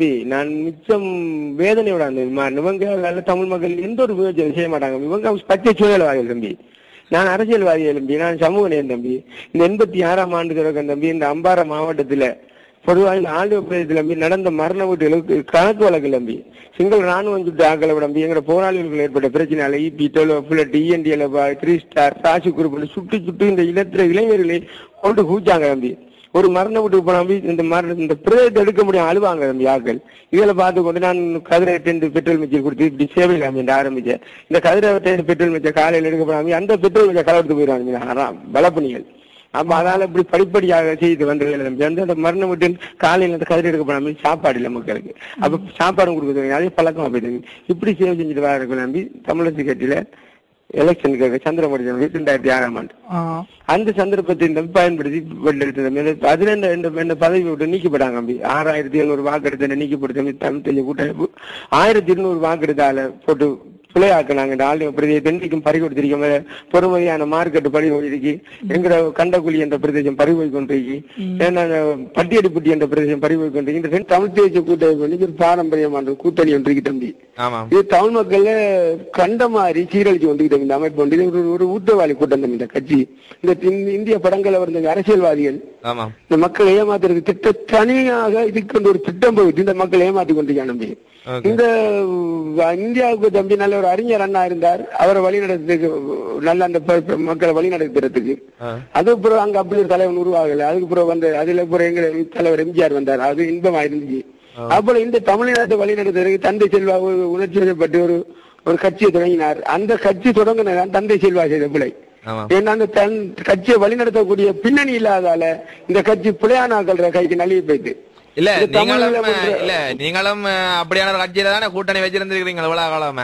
தம்பி நான் மிச்சம் வேதனையோட அந்த ம- இவங்களால தமிழ் மக்கள் எந்த ஒரு முயற்சியும் செய்ய மாட்டாங்க இவங்க பச்சை சூழல்வாதிகள் தம்பி நான் அரசியல்வாதி தம்பி நான் சமூக நேயம் தம்பி இந்த எண்பத்தி ஆறாம் ஆண்டு தொடக்கம் தம்பி இந்த அம்பாறை மாவட்டத்துல பொதுவாக இந்த ஆண்டு பிரதேசத்துல தம்பி நடந்த மரண வீட்டுகளுக்கு கணக்கு வழக்கு தம்பி சிங்கள ராணுவம் சுட்டு ஆக்களை தம்பி எங்களோட போராளிகளுக்கு ஏற்பட்ட பிரச்சனையால இபி டொலோ புல்லட் இஎன்டிஎல் த்ரீ ஸ்டார் ராசி குரூப் சுட்டு சுட்டு இந்த இனத்திர இளைஞர்களை கொண்டு கூச்சாங்க தம்பி ஒரு மரண வீட்டுக்கு போனா தம்பி இந்த மரண இந்த பிரேதத்தை எடுக்க முடியும் அழுவாங்க தம்பி ஆக்கள் இதில் பார்த்து கொண்டு நான் கதிரை டென்ட் பெட்ரோல் மிச்சர் கொடுத்து இப்படி சேவை காமிட்டு ஆரம்பிச்சேன் இந்த கதிரை டென்ட் பெட்ரோல் மிச்சர் காலையில் எடுக்க போனாங்க அந்த பெட்ரோல் மிச்சர் கலவரத்து போயிடுவாங்க பலப்பணிகள் அப்ப அதனால இப்படி படிப்படியாக செய்து வந்ததில்லை தம்பி அந்த அந்த மரண வீட்டில் காலையில் அந்த கதிரை எடுக்க போனாம சாப்பாடு இல்லை மக்களுக்கு அப்ப சாப்பாடும் கொடுக்குறது அதே பழக்கமா போயிட்டு இப்படி சேவை செஞ்சுட்டு வர இருக்கு நம்பி தமிழரசு கட்சியில எலெக்ஷனுக்கு சந்திரமோடி ரெண்டாயிரத்தி ஆறாம் ஆண்டு ஆ. அந்த சந்தர்ப்பத்தை இந்த பயன்படுத்தி வெள்ளெடுத்த தம்பி அதுல இந்த இந்த இந்த பதவி விட்டு நீக்கப்பட்டாங்க தம்பி ஆறாயிரத்தி எழுநூறு வாக்கெடுத்த நீக்கப்பட்ட தம்பி தமிழ் தெளிவு கூட்டமைப்பு ஆயிரத்தி இருநூறு வாக்கெடுத்தால போட்டு பிள்ளையாக்கினாங்க இந்த ஆளுநர் பிரதேசம் தென்னைக்கும் பறி கொடுத்திருக்க பொறுமதியான மார்க்கெட் பறி போயிருக்கு எங்கிற கண்டகுழி என்ற பிரதேசம் பறி போய் கொண்டிருக்கு ஏன்னா பட்டியடிப்பட்டி என்ற பிரதேசம் பறி போய் கொண்டிருக்கு இந்த ரெண்டு தமிழ் தேசிய கூட்டமைப்பு வந்து ஒரு பாரம்பரியமான கூட்டணி ஒன்று இருக்கு தம்பி ஆமாம் இது தமிழ் மக்கள் கண்ட மாதிரி சீரழிச்சு வந்துகிட்டு இந்த அமைப்பு வந்து இது ஒரு ஒரு ஊட்டவாளி கூட்டம் தான் இந்த கட்சி இந்த இந்த இந்திய படங்களை வந்த இந்த அரசியல்வாதிகள் ஆமாம் இந்த மக்களை ஏமாத்துறதுக்கு திட்ட தனியாக இதுக்கு வந்து ஒரு திட்டம் போயிட்டு இந்த மக்களை ஏமாத்தி கொண்டிருக்காங்க தம்பி Okay. இந்த அஹ், இந்தியாவுக்கு தம்பி நல்ல ஒரு அறிஞர் அண்ணா இருந்தார் அவரை வழி நடத்துறதுக்கு நல்ல அந்த ப- ப- மக்களை வழி நடத்துறதுக்கு ஆ. அதுக்கு பிறகு அங்க அப்படி ஒரு தலைவன் உருவாகல அதுக்கு பிறகு வந்து அதுல பிறகு எங்க தலைவர் எம்ஜிஆர் வந்தார் அது இன்பமா இருந்துச்சு அப்போல இந்த தமிழ்நாட்டை வழி நடத்துறதுக்கு தந்தை செல்வா ஒரு உணர்ச்சி வசப்பட்டு ஒரு ஒரு கட்சியை தொடங்கினார் அந்த கட்சி தொடங்கினதான் தந்தை செல்வா செய்த பிள்ளை ஆமாம் ஏன்னா அந்த தன் கட்சியை வழிநடத்தக்கூடிய பின்னணி இல்லாதால இந்த கட்சி பிள்ளையானாக்கள் கைக்கு நழுவி போயிட்டு இல்ல இந்த தமிழ்ல நீங்களும் பண்ற- இல்ல நீங்களும் அஹ், அப்படியான ஒரு கட்சியில தானே கூட்டணி வச்சிருந்திருக்கீங்க இவ்வளவு காலமா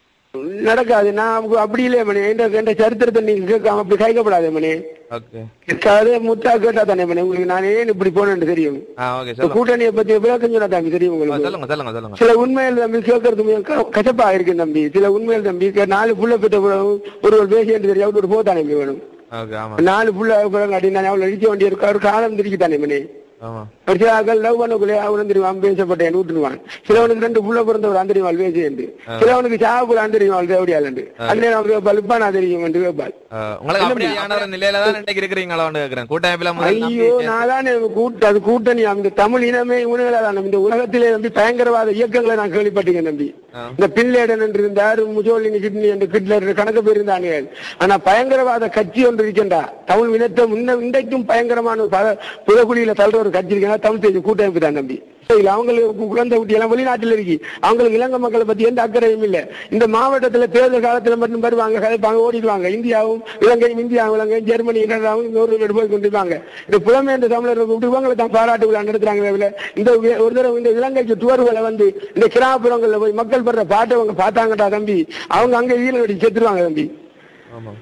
நடக்காது நான் அப்ப- அப்படி இல்லையே மணி என்ற என்ற சரித்திரத்தை நீங்க கேட்காம அப்படி கைக்கப்படாதே மணி ஓகே கதை முத்தா கேட்டா தானே மணி உங்களுக்கு நான் ஏன் இப்படி போனேன்னு தெரியும் ஆ ஓகே இந்த சொல்லுங்க கூட்டணியை பத்தி விளக்கம் சொன்னா தம்பி தெரியும் ஆ, உங்களுக்கு சொல்லுங்க சொல்லுங்க சொல்லுங்க சில உண்மைகள் தம்பி கேட்கறது மிக க- கசப்பா இருக்கு தம்பி சில உண்மைகள் தம்பி க- நாலு புள்ள பெற்ற பிறகு ஒருவர் பேசிட்டு தெரியும் ஒரு போதானே வேணும் ஓகே ஆமா நாலு புள்ள பிறகு அப்படின்னு அவ்வளவு அடிக்க வேண்டிய இருக்கு ஒரு காலம் திரிக்குதானே மணி ஆமா ஒரு சில ஆக்கள் லவ் பண்ணக்குள்ளே அவன் தெரியுவான் பேசப்பட்டேன் விட்டுருவான் சிலவனுக்கு ரெண்டு புள்ள பிறந்தவர் அந்தரிவாள் பேசியண்டு சிலவனுக்கு சாவுக்குள்ள அந்தரிவாள் தேவடியாளண்டு அந்த அவருக்கு பல்பா நான் தெரியும் என்று கேட்பாள் அஹ், உங்களுக்கு அப்படியான ஒரு நிலையில தான் இன்னைக்கு இருக்கிறீங்களான்னு கேக்குறேன் கூட்டமைப்புல முதல் ஐயோ நம்பி- நான் தான் கூட்ட அது கூட்டணி அந்த தமிழ் இனமே உணவுகளான இந்த உலகத்திலே நம்பி பயங்கரவாத இயக்கங்களை நான் கேள்விப்பட்டீங்க நம்பி ஆ. இந்த பின்லேடன் என்று இருந்தார் முஜோலினி கிட்னி என்று கிட்லர் கணக்கு பேர் இருந்தாங்க ஆனா பயங்கரவாத கட்சி ஒன்று இருக்கின்றா தமிழ் இனத்தை முன்ன இன்றைக்கும் பயங்கரமான ஒரு பல புறக்குடியில தள்ளுற ஒரு கட்சி இருக்குன்னா தமிழ் தேசிய கூட்டமைப்பு தான் நம்பி இல்ல அவங்களுக்கு குழந்தை குட்டி எல்லாம் வெளிநாட்டுல இருக்கு அவங்களுக்கு இலங்கை மக்களை பத்தி எந்த அக்கறையும் இல்ல இந்த மாவட்டத்துல தேர்தல் காலத்துல மட்டும் வருவாங்க கதைப்பாங்க ஓடிடுவாங்க இந்தியாவும் இலங்கையும் இந்தியாவும் இலங்கையும் ஜெர்மனி கனடாவும் இன்னொரு போய் கொண்டிருப்பாங்க இந்த புலமேந்த தமிழர்கள் கூப்பிட்டு இவங்களை தான் பாராட்டு விழா நடத்துறாங்க இதுல. இந்த வி- ஒரு தடவை இந்த இலங்கைக்கு துவர்களை வந்து இந்த கிராமப்புறங்கள்ல போய் மக்கள் படுற பாட்டை அவங்க பார்த்தாங்கடா தம்பி அவங்க அங்க ஈழ வெடி செத்துருவாங்க தம்பி ஆமா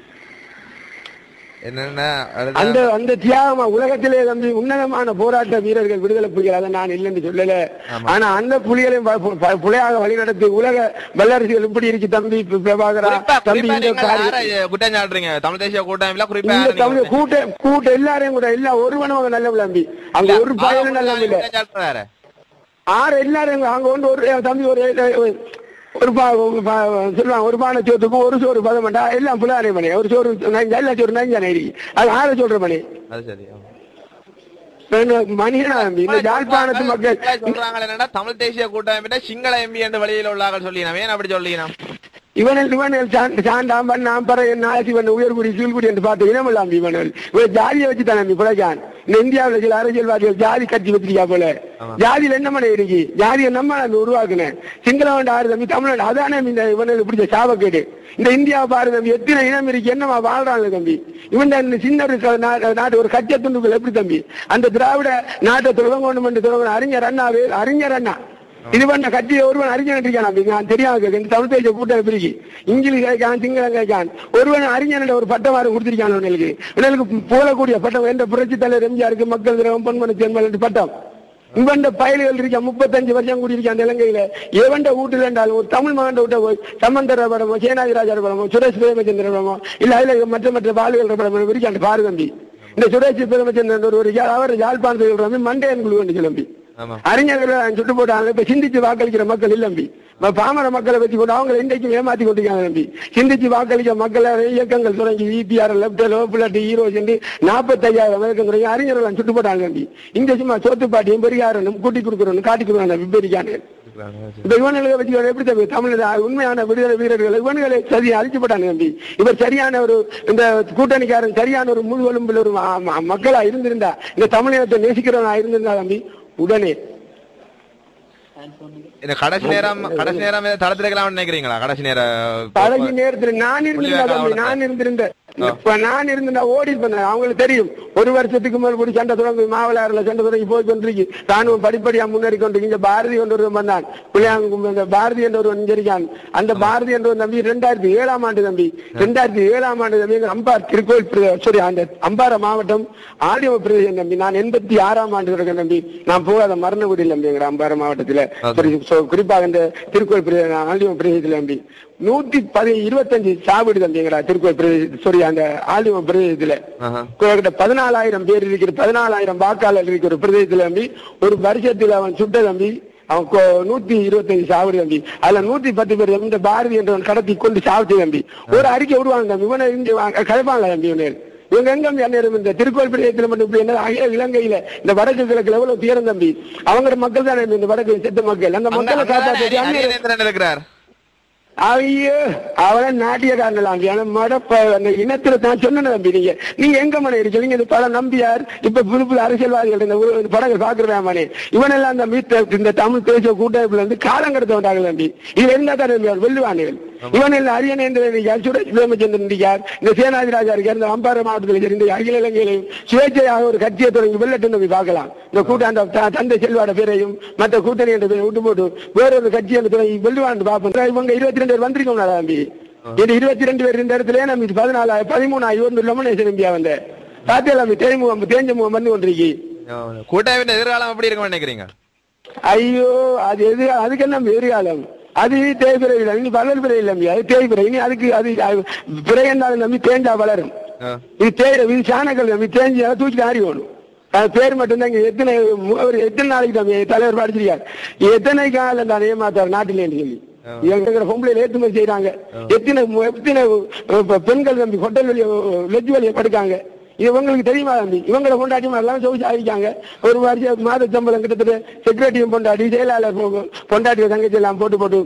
என்னன்னா அந்த அதுதான் அந்த தியாகமா உலகத்திலே தம்பி உன்னதமான போராட்ட வீரர்கள் விடுதலை புலிகள் அதை நான் இல்லைன்னு சொல்லல ஆனா அந்த புலிகளையும் ப- ப- புலியாக வழிநடத்தி உலக வல்லரசுகள் இப்படி இருக்கு தம்பி பி- பிரபாகரா குறிப்பா தம்பி குறிப்பா இந்த நீங்க காரியம் யாரை குற்றம் சாட்டுறீங்க தமிழ் தேசிய கூட்டமைப்புல குறிப்பா இந்த யாரை நீங்க தமிழ் கூட்ட கூட்ட எல்லாரையும் கூட எல்லா ஒருவனும் அவங்க நல்ல தம்பி அங்க ஒரு பயனும் நல்ல இல்ல குற்றம் சாட்டுறாரு ஆறு எல்லாரும் அங்க வந்து ஒரு தம்பி ஒரு ஒரு பா ஒரு பா- சொல்லுவாங்க ஒரு பானை சோத்துக்கும் ஒரு சோறு பதம் வேண்டா எல்லாம் புலாரே மணி ஒரு சோறு நஞ்சா எல்லா சோறு நஞ்சா நெறி அது ஆறு சொல்ற மணி அது சரி ஆமா. மணியனா தம்பி இந்த யாழ்ப்பாணத்து மக்கள் சொல்றாங்க என்னன்னா தமிழ் தேசிய கூட்டமைப்பிட்ட சிங்கள எம்பி என்று வெளியில உள்ளார்கள் சொல்லி ஏன் அப்படி சொல்லினா இவனில் இவனில் சான்- சாண்டாம் பண்ணாம் பற நாசி பண்ண உயர்குடி கீழ்குடி என்று பார்த்து இனமெல்லாம் இவனில் இவன் ஜாதியை வச்சு தானே நம்பி பிழைக்கான் இந்த இந்தியாவுல சில அரசியல்வாதிகள் ஜாதி கட்சி வச்சிருக்கா போல ஜாதியில என்ன மனை இருக்கு ஜாதியை நம்ம நம்பி உருவாக்குனேன் சிங்களவன் ஆறு தம்பி தமிழன் அதானே இந்த இவனுக்கு பிடிச்ச சாபக்கேடு இந்த இந்தியா பாரு தம்பி எத்தனை இனம் இருக்கு என்னமா வாழ்றாங்க தம்பி இவன் இந்த சின்ன ஒரு க- நா- நாட்டு ஒரு கட்சிய துண்டுகள் எப்படி தம்பி அந்த திராவிட நாட்டை துறவங்கணும் என்று துறவங்க அறிஞர் அண்ணாவே அறிஞர் அண்ணா இது பண்ண கட்சியை ஒருவன் அறிஞன் இருக்கான் அப்படி நான் தெரியாம கேட்க இந்த தமிழ் பேச்ச கூட்டம் பிரிக்கி இங்கிலீஷ் கேட்கான் சிங்களம் கேட்கான் ஒருவன் அறிஞன் ஒரு பட்டமாறு கொடுத்திருக்கான் உனக்கு இவனுக்கு போலக்கூடிய பட்டம் என்ற புரட்சி தலைவர் எம்ஜிஆருக்கு மக்கள் திரவம் பொன்மன தேர்மல் என்று பட்டம் இவன் பயல்கள் இருக்க முப்பத்தஞ்சு வருஷம் கூடியிருக்கான் அந்த இலங்கையில எவன்ட வீட்டுல இருந்தாலும் ஒரு தமிழ் மகன் விட்ட போய் சம்பந்தர படமோ சேனாதி ராஜா படமோ சுரேஷ் பிரேமச்சந்திர படமோ இல்ல அதுல மற்ற மற்ற பாலுகள் படம் இருக்கான் பாரு தம்பி இந்த சுரேஷ் பிரேமச்சந்திரன் ஒரு ஒரு யா- அவர் யாழ்ப்பாணத்தில் மண்டையன் குழு என்று கிளம்பி ஆமா அறிஞர்களை சுட்டு போட்டாங்க இப்ப சிந்திச்சு வாக்களிக்கிற மக்கள் இல்ல தம்பி இப்ப பாமர மக்களை வச்சு கொண்டு அவங்க இன்றைக்கும் ஏமாத்தி கொண்டிருக்காங்க தம்பி சிந்திச்சு வாக்களிக்க மக்களை இயக்கங்கள் தொடங்கி இபிஆர் லெப்ட் லோபுலட் ஹீரோ சென்று நாற்பத்தையாயிரம் இயக்கம் தொடங்கி அறிஞர்கள் சுட்டு போட்டாங்க தம்பி இங்க சும்மா சோத்து பாட்டியும் பெரியாரனும் கூட்டி கொடுக்குறோம் காட்டி கொடுக்குறாங்க விபரிக்கான இந்த இவனுகளை வச்சு இவர் எப்படி தம்பி தமிழ் உண்மையான விடுதலை வீரர்கள் இவனுகளை சரி அழிச்சுப்பட்டாங்க தம்பி இவர் சரியான ஒரு இந்த கூட்டணிக்காரன் சரியான ஒரு முழுவலும்பில் ஒரு ம- ம- மக்களா இருந்திருந்தா இந்த தமிழினத்தை நேசிக்கிறவனா இருந்திருந்தா தம்பி உடனே இந்த கடைசி நேரம் கடைசி நேரம் ஏதாவது தளத்துல இருக்கலாம்னு நினைக்கிறீங்களா கடைசி நேரம் கடைசி நேரத்துல நான் இருந்திருந்தா தம்பி நான் இருந்திருந்தேன் இப்ப நான் இருந்திருந்தா ஓடி பண்ணேன் அவங்களுக்கு தெரியும் ஒரு வருஷத்துக்கு மேல் கூடி சண்டை தொடங்கி மாவளாறுல சண்டை தொடங்கி போய் கொண்டிருக்கு ராணுவம் படிப்படியா முன்னேறி கொண்டு இங்க பாரதி என்ற ஒருவன் வந்தான் புளியாங்கும் இந்த பாரதி என்ற ஒருவன் இங்க இருக்கான் அந்த பாரதி என்ற ஒரு தம்பி ரெண்டாயிரத்தி ஏழாம் ஆண்டு தம்பி ரெண்டாயிரத்தி ஏழாம் ஆண்டு தம்பி எங்க அம்பார் திருக்கோயில் பிர- sorry அந்த அம்பார மாவட்டம் ஆடியோ பிரதேசம் தம்பி நான் எண்பத்தி ஆறாம் ஆண்டு இருக்கேன் தம்பி நான் போகாத மரணகுடி தம்பி எங்க அம்பார மாவட்டத்துல Okay. sorry, so குறிப்பாக இந்த திருக்கோயில் பிரதேசம் ஆண்டியம் பிரதேசத்துல தம்பி நூத்தி பதி இருபத்தஞ்சு சாவடி தம்பிங்கிறா திருக்கோயில் பிரதேச சாரி அந்த ஆண்டியம் பிரதேசத்துல ஆஹா. கிட்ட பதினாலாயிரம் பேர் இருக்கிற பதினாலாயிரம் வாக்காளர் இருக்கிற ஒரு பிரதேசத்துல தம்பி ஒரு வருஷத்துல அவன் சுட்ட தம்பி அவன் கொ- நூத்தி இருபத்தஞ்சு சாவடி தம்பி அதுல நூத்தி பத்து பேர் இந்த பாரதி என்றவன் கடத்தி கொண்டு சாவிச்சு தம்பி ஒரு அறிக்கை விடுவாங்க தம்பி இவனை இங்க வா- கலைப்பாங்களா தம்பி இவனை இவங்க எங்க தம்பி அந்நேரம் இந்த திருக்கோயில் பிரதேசத்துல மட்டும் இப்படி என்ன அகில இலங்கையில இந்த வடக்கு கிழக்குல எவ்வளவு தீரம் தம்பி அவங்க மக்கள் தானே இந்த வடக்கு செத்த மக்கள் அந்த மக்களை காப்பாற்றி அந்நேரம் அரியநேந்திரன் இருக்கிறார் ஐயோ அவன நாட்டியக்காரன் ஆனா மடப்ப அந்த இனத்துல தான் சொன்ன தம்பி நீங்க நீங்க எங்க மனை இருக்கீங்க நீங்க இந்த படம் நம்பியார் இப்ப புது புது அரசியல்வாதிகள் இந்த ஒரு- இந்த படங்கள் பாக்குறேன் மனே இவனெல்லாம் அந்த மீத்த இந்த தமிழ் பேச கூட்டமைப்புல இருந்து காலம் கடத்த வந்தாங்க தம்பி இது இருந்தா தான் தம்பி அவர் வெல்லுவானுகள் இவன் இல்ல அரியணேந்திரன் இருக்கார் சுரேஷ் பிரேமச்சந்திரன் இருக்கார் இந்த சேனாதி ராஜா இருக்கார் இந்த அம்பாறை மாவட்டத்தில் இருந்த அகில இலங்கையிலையும் சுயேட்சையாக ஒரு கட்சியை தொடங்கி வெள்ளட்டு நம்பி பார்க்கலாம் இந்த கூட்டாண்ட த- தந்தை செல்வாட பேரையும் மற்ற கூட்டணி என்ற பேரை விட்டு போட்டு வேற ஒரு கட்சி என்று தொடங்கி வெல்லுவான் பார்ப்போம் இவங்க இருபத்தி ரெண்டு பேர் வந்திருக்கோம் தம்பி இது இருபத்தி ரெண்டு பேர் இந்த இடத்துல நம்ம இது பதினாலாயிரம் பதிமூணாயிரம் வந்து லொமனேசன் இந்தியா வந்த பாத்தியலாம் தேய்முகம் தேஞ்ச முகம் வந்து கொண்டிருக்கி கூட்டமைப்பின் எதிர்காலம் எப்படி இருக்கும் நினைக்கிறீங்க ஐயோ அது எது அதுக்கு என்ன எதிர்காலம் அது தேய்பிறை இல்லை இனி வளர் பிறை இல்லை அது தேய்பிறை இனி அதுக்கு அது அது பிறை என்றாலும் நம்பி தேஞ்சா வளரும் ஆ. இது தேய் இது சாணங்கள் நம்பி தேஞ்சு அதை தூக்கி ஆறி ஓடும் அது பேர் மட்டும்தான் இங்க எத்தனை ஒரு எத்தனை நாளைக்கு தம்பி தலைவர் படிச்சிருக்காரு எத்தனை காலம் தான் ஏமாத்தார் நாட்டிலே சொல்லி எங்க பொம்பளையில ஏற்றுமதி செய்யறாங்க எத்தனை எத்தனை அஹ், பெண்கள் தம்பி ஹோட்டல் வழிய லெஜ் வழிய படுக்காங்க இது உங்களுக்கு தெரியுமா தம்பி இவங்களை கொண்டாடி எல்லாம் சோதிச்சு ஆகிக்காங்க ஒரு வருஷம் மாத சம்பளம் கிட்டத்தட்ட செக்ரட்டரியும் பொண்டாடி செயலாளர் பொ- பொண்டாட்டி தங்கச்சி எல்லாம் போட்டு போட்டு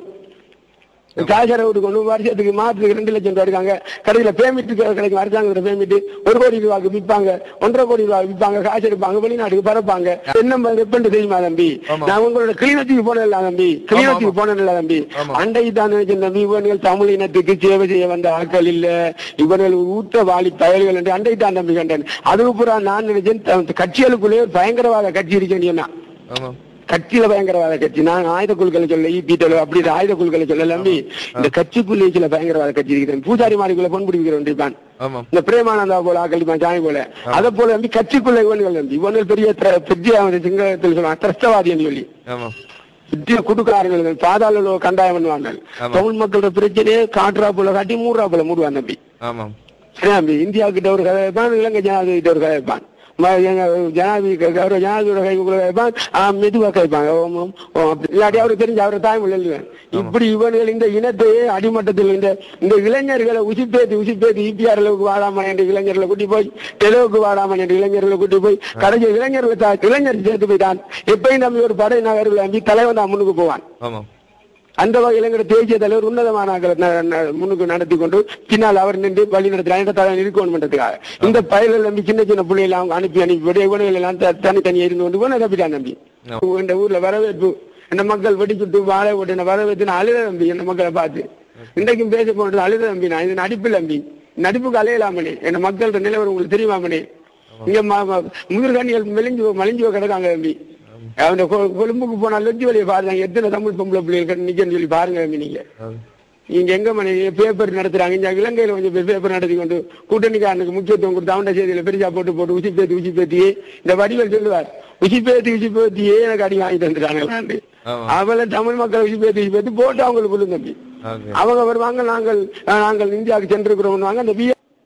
காசரை விட்டு கொண்டு வருஷத்துக்கு மாதத்துக்கு ரெண்டு லட்சம் ரூபாய் இருக்காங்க கடையில பேமெண்ட் கிடைக்கும் அரசாங்கத்துல பேமெண்ட் ஒரு கோடி ரூபாய்க்கு விற்பாங்க ஒன்றரை கோடி ரூபாய் விற்பாங்க காசு எடுப்பாங்க வெளிநாட்டுக்கு பரப்பாங்க என்ன எப்படி தெரியுமா தம்பி ஆமா. நான் உங்களோட கிளிநொச்சிக்கு போனதில்ல தம்பி கிளிநொச்சிக்கு ஆமா. போனதில்ல தம்பி ஆமா. அன்றைக்கு தான் நினைச்சேன் தம்பி இவர்கள் தமிழ் இனத்துக்கு சேவை செய்ய வந்த ஆட்கள் இல்ல இவர்கள் ஊத்த வாலி பயல்கள் என்று அன்றைக்கு தான் தம்பி கண்டேன் அதுக்கு பூரா நான் நினைச்சேன் த- கட்சிகளுக்குள்ளே ஒரு பயங்கரவாத கட்சி இருக்கேன் சொன்னா ஆமா கட்சியில பயங்கரவாத கட்சி நான் ஆயுத குழுக்களை சொல்ல ஈபிட்டலோ அப்படி இது ஆயுத குழுக்களை சொல்ல நம்பி இந்த கட்சிக்குள்ளே சில பயங்கரவாத கட்சி இருக்கிறேன் பூஜாரி மாடிக்குள்ள பொன் பிடிக்கிறோம் இருப்பான் ஆமா இந்த பிரேமானந்தா போல ஆக்களிப்பான் சாமி போல அதை போல நம்பி கட்சிக்குள்ள இவன்கள் நம்பி இவன்கள் பெரிய திர- பெரிய சிங்கத்தில் சொல்லுவான் திரஸ்தவாதி என்று சொல்லி ஆமா பெரிய குடுக்காரர்கள் பாதாள கண்டாயம் பண்ணுவாங்க ஆமா. தமிழ் மக்களோட பிரச்சனையே காட்டுறா போல காட்டி மூடுறா போல மூடுவான் தம்பி ஆமா சரி தம்பி இந்தியா கிட்ட ஒரு கதை வைப்பான் இலங்கை ஜனாதிபதி கிட்ட ஒரு கதை வைப்பான் ம- எங்க ஜனாதிபதி க- கௌரவ ஜனாதிபதியோட கைக்குள்ள வைப்பான் ஆ, மெதுவா கைப்பாங்க ஓம் ஓம் ஓம் அப்படி. இல்லாட்டி அவருக்கு தெரிஞ்சு அவரை தாய்மொழி எழுதுவேன் இப்படி இவர்கள் இந்த இனத்தையே அடிமட்டத்தில் இந்த இந்த இளைஞர்களை உசிப்பேத்தி உசிப்பேத்தி இபிஆர் அளவுக்கு வாழாம என்ற இளைஞர்களை கூட்டி போய் தெலுவுக்கு வாழாம என்ற இளைஞர்களை கூட்டி போய் கடைசி இளைஞர்களை தா- இளைஞர் சேர்த்து போயிட்டான் எப்பயும் நம்ம ஒரு படை நகரில் நம்பி தலைவன் தான் முன்னுக்கு போவான் ஆமா அந்த வகையில் எங்களுடைய தேசிய தலைவர் உன்னதமான ஆக்களை ந- ந- முன்னுக்கு நடத்தி கொண்டு பின்னால் அவர் நின்று வழி நடத்துறாங்க இந்த தலைவர் இருக்கணும் பண்றதுக்காக இந்த பயல்கள் நம்பி சின்ன சின்ன பிள்ளைகளை அவங்க அனுப்பி அனுப்பி விட இவனுகள் எல்லாம் த- தனித்தனியா இருந்து கொண்டு இவனை தப்பிட்டான் நம்பி ஆ. இந்த ஊர்ல வரவேற்பு இந்த மக்கள் வெடிச்சுட்டு வாழை ஓட்டு என்ன வரவேற்று நான் அழுத நம்பி இந்த மக்களை பார்த்து இன்றைக்கும் பேச போனது அழுத நம்பி நான் இது நடிப்பு நம்பி நடிப்புக்கு அலையலாமனே என்ன மக்களோட நிலவரம் உங்களுக்கு தெரியுமாமனே இங்க ம- ம- முதிர்கண்ணிகள் மெலிஞ்சு மலிஞ்சு கிடக்காங்க தம்பி அவன் கொ- கொழும்புக்கு போனா லொஜி வழியை பாருங்க எத்தனை தமிழ் பொம்பளை பிள்ளைகள் நிக்கன்னு சொல்லி பாருங்க தம்பி நீங்க நீங்க எங்க மணி பேப்பர் நடத்துறாங்க இங்க இலங்கையில கொஞ்சம் பேப்பர் நடத்தி கொண்டு கூட்டணிக்காரனுக்கு முக்கியத்துவம் கொடுத்து அவன் செய்தியில பெரிசா போட்டு போட்டு உச்சி பேத்தி உச்சி பேத்தியே இந்த வடிவல் சொல்லுவார் உச்சி பேத்தி உச்சி பேத்தியே எனக்கு அடி வாங்கி தந்துட்டாங்க ஆமா. அவளை தமிழ் மக்கள் உச்சி பேத்தி உச்சி பேத்தி போட்டு அவங்களுக்கு கொள்ளும் தம்பி ஓகே அவங்க வருவாங்க நாங்கள் அஹ், நாங்கள் இந்தியாவுக்கு சென்றிருக்கிறோம் வாங்க அந்த வி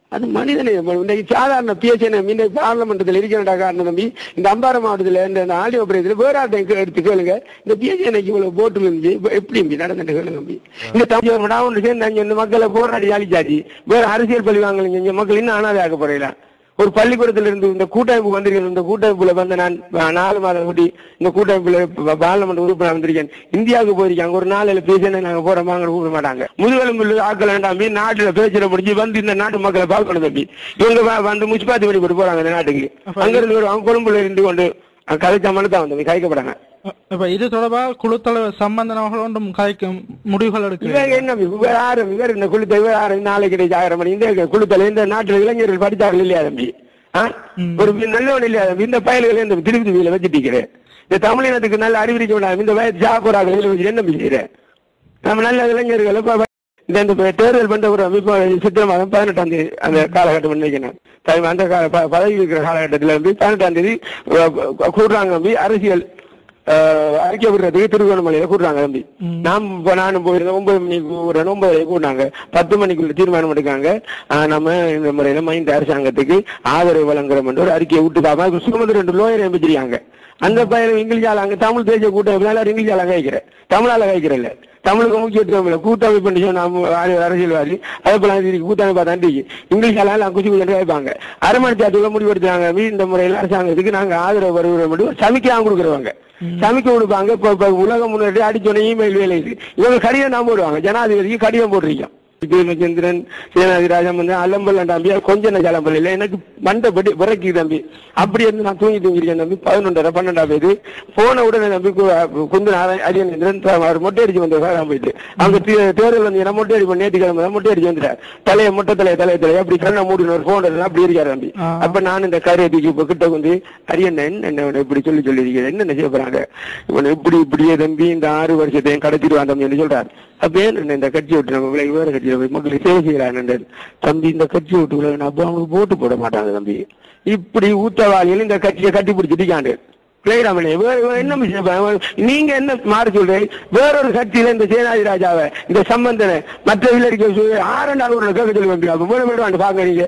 அது மனிதனை இன்னைக்கு சாதாரண பிஎஸ்என் இந்த பார்லமெண்டத்தில் இருக்கிற காரணம் தம்பி இந்த அம்பாறை மாவட்டத்தில் இந்த இந்த ஆடியோ பிரதேசத்தில் வேற ஆட்டம் எடுத்து கேளுங்க இந்த பிஎஸ்என்ஐக்கு இவ்வளவு போட்டு இருந்துச்சு இப்ப எப்படி தம்பி நடந்துட்டு கேளுங்க தம்பி இந்த தமிழ் ஒன்று சேர்ந்து அங்க இந்த மக்களை போராடி அழிச்சாச்சு வேற அரசியல் பழி வாங்கலைங்க இங்க மக்கள் இன்னும் அனாதை ஆக்க போறீங்களா ஒரு பள்ளிக்கூடத்தில் இருந்து இந்த கூட்டமைப்பு வந்திருக்கேன் இந்த கூட்டமைப்புல வந்து நான் அஹ், நாலு மாதம் கூட்டி இந்த கூட்டமைப்புல ப- பார்லமெண்ட் உறுப்பினர் வந்திருக்கேன் இந்தியாவுக்கு போயிருக்காங்க ஒரு நாளில் பேசினா நாங்க போறோம் வாங்க கூப்பிட மாட்டாங்க முதுகெலும்பு ஆக்கள் வேண்டாமே நாட்டுல பேச்சுல முடிஞ்சு வந்து இந்த நாட்டு மக்களை பார்க்கணும் தம்பி இவங்க வ- வந்து முச்சிப்பாத்தி பண்ணி போட்டு போறாங்க இந்த நாட்டுக்கு அங்க இருந்து வருவாங்க கொழும்புல இருந்து கொண்டு அஹ், கதைச்ச மனு தான் வந்து கதைக்கப்படாங்க இப்ப இது தொடர்பாக குழு தலைவர் சம்பந்தன் அவர்கள் ஒன்றும் கலைக்கும் முடிவுகள் எடுக்க இவங்க என்ன இவர் யாரு இவர் இந்த குழுத்தை இவர் யாரு நாளைக்கு கிடைச்சு ஆயிரம் மணி இந்த குழுத்தல இந்த நாட்டுல இளைஞர்கள் படித்தார்கள் இல்லையா தம்பி ஆ? ஒரு வி- நல்லவன் இல்லையா தம்பி இந்த பயல்களை இந்த திருப்பதி வீல வச்சுட்டீங்க இந்த தமிழினத்துக்கு நல்ல அறிவிக்க வேண்டாம் இந்த வயது சாப்பிடாத வீல வச்சு என்ன செய்யற நம்ம நல்ல இளைஞர்கள் இப்ப இந்த இந்த தேர்தல் பண்ற ஒரு இப்போ சித்திரை மாதம் பதினெட்டாம் தேதி அந்த காலகட்டம் நினைக்கிறேன் டைம் அந்த கால ப- பதவி இருக்கிற காலகட்டத்தில் வந்து பதினெட்டாம் தேதி அஹ், கூடுறாங்க தம்பி அரசியல் அஹ், அறிக்கை விடுறதுக்கு திருவண்ணாமலையில கூடுறாங்க தம்பி நாம் இப்ப நானும் போயிருந்தேன் ஒன்பது மணிக்கு ஒரு ஒன்பது கூட்டாங்க பத்து மணிக்குள்ள தீர்மானம் எடுக்காங்க ஆஹ், நம்ம இந்த முறையில மைண்ட் அரசாங்கத்துக்கு ஆதரவு வழங்குறோம் என்று ஒரு அறிக்கையை விட்டுக்காம சுமந்து ரெண்டு லோயர் எம்பிச்சிருக்காங்க அந்த பையன் இங்கிலீஷால அங்க தமிழ் தேசிய கூட்டம் எல்லாரும் இங்கிலீஷால கைக்கிறேன் தமிழால கைக்கிறேன் தமிழுக்கு முக்கியத்துவம் இல்லை கூட்டமைப்பு பண்ணி நம்ம அரசியல்வாதி அதே போல இதுக்கு கூட்டமைப்பா தாண்டி இங்கிலீஷால எல்லாம் குச்சி குச்சி வைப்பாங்க அரமணிச்சாத்துக்குள்ள முடிவெடுத்தாங்க மீ இந்த முறையில் அரசாங்கத்துக்கு நாங்க ஆதரவு வருகிறோம் என்று ஒரு சமிக்கையாக கொடுக்குறவங்க சமிக்கை கொடுப்பாங்க இப்ப இப்ப உலகம் முன்னாடி அடிச்சோட இமெயில் வேலை இது இவங்க கடிதம் தான் போடுவாங்க ஜனாதிபதிக்கு கடிதம் போடுறீங்க சந்திரன் சேனாதி ராஜம் வந்து அலம்பல் தம்பி கொஞ்சம் நான் கிளம்பல இல்லை எனக்கு மண்டபடி விறக்கி தம்பி அப்படி இருந்து நான் தூங்கி தூங்கிருக்கேன் தம்பி பதினொன்றரை பன்னெண்டாம் தேதி போன உடனே தம்பி கு- குந்து அரியன் அவர் மொட்டை அடிச்சு வந்து வேறாம போயிட்டு அவங்க தே- தேர்தல் வந்து என்ன மொட்டை அடிப்போம் நேற்று கிழமை தான் மொட்டை அடிச்சு வந்துட்டார் தலையை மொட்டை தலையை தலையை தலையை அப்படி கண்ணை மூடின ஒரு போன் அப்படி இருக்காரு தம்பி ஆ. அப்ப நான் இந்த கரையத்துக்கு இப்ப கிட்ட வந்து அரியன் என்ன என்ன இப்படி சொல்லி சொல்லி இருக்கிறேன் என்ன செய்ய போறாங்க இவன் இப்படி இப்படியே தம்பி இந்த ஆறு வருஷத்தையும் கடத்திடுவான் தம்பி என்று சொல்றாரு அப்ப ஏன் என்ன இந்த கட்சி விட்டு நம்ம விலகி வேற கட்சியில போய் மக்களுக்கு சேவை செய்யறாங்க தம்பி இந்த கட்சி விட்டு விலகின அப்ப அவங்களுக்கு போட்டு போட மாட்டாங்க தம்பி இப்படி ஊத்தவாளிகள் இந்த கட்சியை கட்டி பிடிச்சிட்டு கிளைராமனே வேற வேற என்ன விஷயம் பா- நீங்க என்ன மாற சொல்றீங்க வேறொரு கட்சியில இந்த சேனாதி ராஜாவை இந்த சம்பந்தனை மற்ற வில்லரிக்க சொல்லி ஆறாண்டு ஒரு கேட்க சொல்லி வந்து அப்ப வேற வேறு பாக்க நீங்க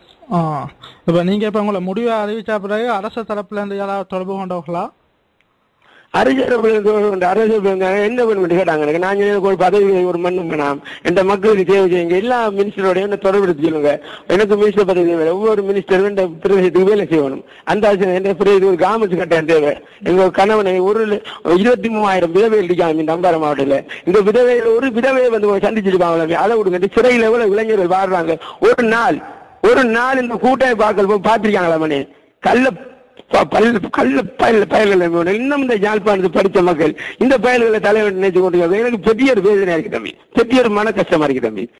ஆ இப்ப நீங்க இப்ப உங்களை முடிவை அறிவிச்ச பிறகு அரசு தரப்புல இருந்து யாராவது தொடர்பு கொண்டவர்களா அரசியல் அரசியல் என்ன பண்ணி கேட்டாங்க எனக்கு நான் எனக்கு ஒரு பதவி ஒரு மண்ணும் வேணாம் என்ற மக்களுக்கு தேவை செய்யுங்க எல்லா மினிஸ்டரோட என்ன தொடர்பு சொல்லுங்க எனக்கு மினிஸ்டர் பதவி தேவை ஒவ்வொரு மினிஸ்டரும் இந்த பிரதேசத்துக்கு வேலை செய்யணும் அந்த ஆசை என்ற பிரதேசத்துக்கு ஒரு காமத்து கட்டணம் தேவை எங்க கணவனை ஒரு ல- இருபத்தி மூவாயிரம் விதவை இருக்காங்க இந்த அம்பாறை மாவட்டத்துல இந்த விதவையில ஒரு விதவையை வந்து சந்திச்சிருப்பாங்க அதை விடுங்க இந்த சிறையில் எவ்வளவு இளைஞர்கள் வாழ்றாங்க ஒரு நாள் ஒரு நாள் இந்த கூட்டமை பார்க்கல் பார்த்திருக்காங்களா மணி கள்ள ப- பல் கள்ள பயல் பயல்கள் இன்னும் இந்த யாழ்ப்பாணத்து படித்த மக்கள் இந்த பயல்களை தலைவர் நினைச்சு கொண்டு எனக்கு பெரிய ஒரு வேதனையா இருக்கு தம்பி பெரிய ஒரு மன கஷ்டமா இருக்கு தம்பி